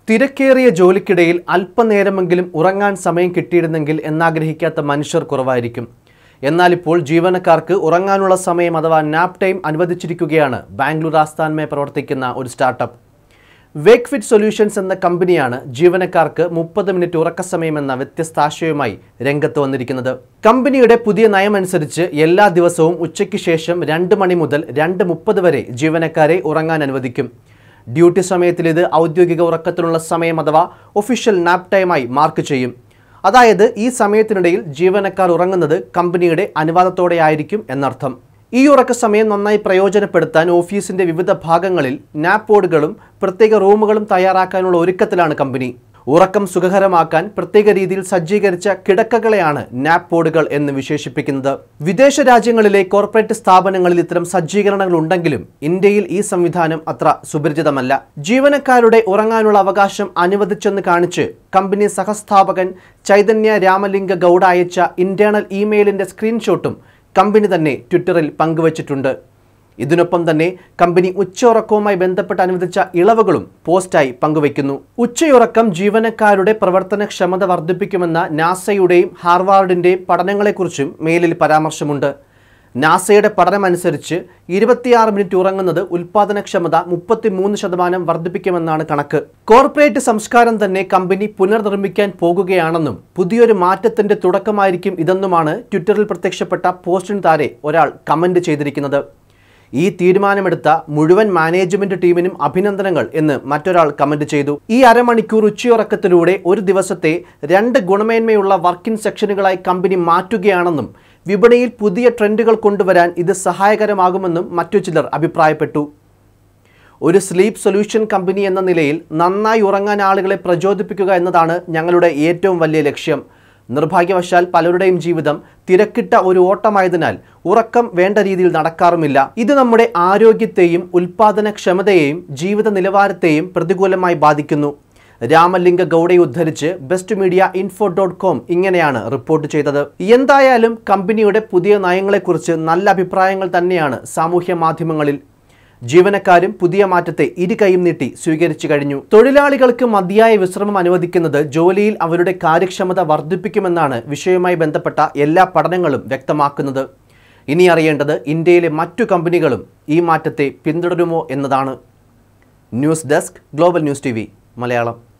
തിരക്കേറിയ ജോലിക്കിടയിൽ അല്പനേരമെങ്കിലും ഉറങ്ങാൻ സമയം കിട്ടിയിരുന്നെങ്കിൽ എന്നാഗ്രഹിക്കാത്ത മനുഷ്യർ കുറവായിരിക്കും എന്നാൽ ഇപ്പോൾ ജീവനക്കാർക്ക് ഉറങ്ങാനുള്ള സമയം അഥവാ നാപ്പ് ടൈം അനുവദിച്ചിരിക്കുകയാണ് ബാംഗ്ലൂർ ആസ്ഥാനമായി പ്രവർത്തിക്കുന്ന ഒരു സ്റ്റാർട്ടപ്പ് വേക്ക് ഫിറ്റ് സൊല്യൂഷൻസ് എന്ന കമ്പനിയാണ് ജീവനക്കാർക്ക് മുപ്പത് മിനിറ്റ് ഉറക്കസമയം എന്ന വ്യത്യസ്ത ആശയവുമായി രംഗത്ത് വന്നിരിക്കുന്നത് കമ്പനിയുടെ പുതിയ നയമനുസരിച്ച് എല്ലാ ദിവസവും ഉച്ചയ്ക്ക് ശേഷം രണ്ട് മണി മുതൽ രണ്ട് മുപ്പത് വരെ ജീവനക്കാരെ ഉറങ്ങാൻ അനുവദിക്കും ഡ്യൂട്ടി സമയത്തിൽ ഇത് ഔദ്യോഗിക ഉറക്കത്തിനുള്ള സമയം അഥവാ ഒഫീഷ്യൽ നാപ്പ് ടൈമായി മാർക്ക് ചെയ്യും അതായത് ഈ സമയത്തിനിടയിൽ ജീവനക്കാർ ഉറങ്ങുന്നത് കമ്പനിയുടെ അനുവാദത്തോടെ ആയിരിക്കും എന്നർത്ഥം ഈ ഉറക്ക സമയം നന്നായി പ്രയോജനപ്പെടുത്താൻ ഓഫീസിന്റെ വിവിധ ഭാഗങ്ങളിൽ നാപ്പ് ബോർഡുകളും പ്രത്യേക റൂമുകളും തയ്യാറാക്കാനുള്ള ഒരുക്കത്തിലാണ് കമ്പനി ഉറക്കം സുഖകരമാക്കാൻ പ്രത്യേക രീതിയിൽ സജ്ജീകരിച്ച കിടക്കകളെയാണ് നാപ്പ് ബോർഡുകൾ എന്ന് വിശേഷിപ്പിക്കുന്നത് വിദേശ രാജ്യങ്ങളിലെ കോർപ്പറേറ്റ് സ്ഥാപനങ്ങളിൽ ഇത്തരം സജ്ജീകരണങ്ങൾ ഉണ്ടെങ്കിലും ഇന്ത്യയിൽ ഈ സംവിധാനം അത്ര സുപരിചിതമല്ല ജീവനക്കാരുടെ ഉറങ്ങാനുള്ള അവകാശം അനുവദിച്ചെന്ന് കാണിച്ച് കമ്പനി സഹസ്ഥാപകൻ ചൈതന്യ രാമലിംഗ ഗൗഡ അയച്ച ഇന്റേണൽ ഇമെയിലിന്റെ സ്ക്രീൻഷോട്ടും കമ്പനി തന്നെ ട്വിറ്ററിൽ പങ്കുവച്ചിട്ടുണ്ട് ഇതിനൊപ്പം തന്നെ കമ്പനി ഉച്ചയുറക്കവുമായി ബന്ധപ്പെട്ട് അനുവദിച്ച ഇളവുകളും പോസ്റ്റായി പങ്കുവയ്ക്കുന്നു ഉച്ചയുറക്കം ജീവനക്കാരുടെ പ്രവർത്തനക്ഷമത വർദ്ധിപ്പിക്കുമെന്ന നാസയുടെയും ഹാർവാർഡിൻ്റെയും പഠനങ്ങളെക്കുറിച്ചും മെയിലിൽ പരാമർശമുണ്ട് നാസയുടെ പഠനമനുസരിച്ച് ഇരുപത്തിയാറ് മിനിറ്റ് ഉറങ്ങുന്നത് ഉൽപാദനക്ഷമത മുപ്പത്തിമൂന്ന് ശതമാനം വർദ്ധിപ്പിക്കുമെന്നാണ് കണക്ക് കോർപ്പറേറ്റ് സംസ്കാരം തന്നെ കമ്പനി പുനർനിർമ്മിക്കാൻ പോകുകയാണെന്നും പുതിയൊരു മാറ്റത്തിന്റെ തുടക്കമായിരിക്കും ഇതെന്നുമാണ് ട്വിറ്ററിൽ പ്രത്യക്ഷപ്പെട്ട പോസ്റ്റിന് താരെ ഒരാൾ കമന്റ് ചെയ്തിരിക്കുന്നത് ഈ തീരുമാനമെടുത്ത മുഴുവൻ മാനേജ്മെന്റ് ടീമിനും അഭിനന്ദനങ്ങൾ എന്ന് മറ്റൊരാൾ കമന്റ് ചെയ്തു ഈ അരമണിക്കൂർ ഉച്ചയുറക്കത്തിലൂടെ ഒരു ദിവസത്തെ രണ്ട് ഗുണമേന്മയുള്ള വർക്കിംഗ് സെക്ഷനുകളായി കമ്പനി മാറ്റുകയാണെന്നും വിപണിയിൽ പുതിയ ട്രെൻഡുകൾ കൊണ്ടുവരാൻ ഇത് സഹായകരമാകുമെന്നും മറ്റു ചിലർ അഭിപ്രായപ്പെട്ടു ഒരു സ്ലീപ്പ് സൊല്യൂഷൻ കമ്പനി എന്ന നിലയിൽ നന്നായി ഉറങ്ങാൻ ആളുകളെ പ്രചോദിപ്പിക്കുക എന്നതാണ് ഞങ്ങളുടെ ഏറ്റവും വലിയ ലക്ഷ്യം നിർഭാഗ്യവശാൽ പലരുടെയും ജീവിതം തിരക്കിട്ട ഒരു ഓട്ടമായതിനാൽ ഉറക്കം വേണ്ട രീതിയിൽ നടക്കാറുമില്ല ഇത് നമ്മുടെ ആരോഗ്യത്തെയും ഉൽപാദനക്ഷമതയെയും ജീവിത നിലവാരത്തെയും പ്രതികൂലമായി ബാധിക്കുന്നു രാമലിംഗ ഗൗഡയെ ഉദ്ധരിച്ച് best media info dot com ഇങ്ങനെയാണ് റിപ്പോർട്ട് ചെയ്തത് എന്തായാലും കമ്പനിയുടെ പുതിയ നയങ്ങളെക്കുറിച്ച് നല്ല അഭിപ്രായങ്ങൾ തന്നെയാണ് സാമൂഹ്യ മാധ്യമങ്ങളിൽ ജീവനക്കാരും പുതിയ മാറ്റത്തെ ഇരു കൈയും നീട്ടി സ്വീകരിച്ചു കഴിഞ്ഞു തൊഴിലാളികൾക്ക് മതിയായ വിശ്രമം അനുവദിക്കുന്നത് ജോലിയിൽ അവരുടെ കാര്യക്ഷമത വർദ്ധിപ്പിക്കുമെന്നാണ് വിഷയവുമായി ബന്ധപ്പെട്ട എല്ലാ പഠനങ്ങളും വ്യക്തമാക്കുന്നത് ഇനി അറിയേണ്ടത് ഇന്ത്യയിലെ മറ്റു കമ്പനികളും ഈ മാറ്റത്തെ പിന്തുടരുമോ എന്നതാണ് news desk global news T Malayalam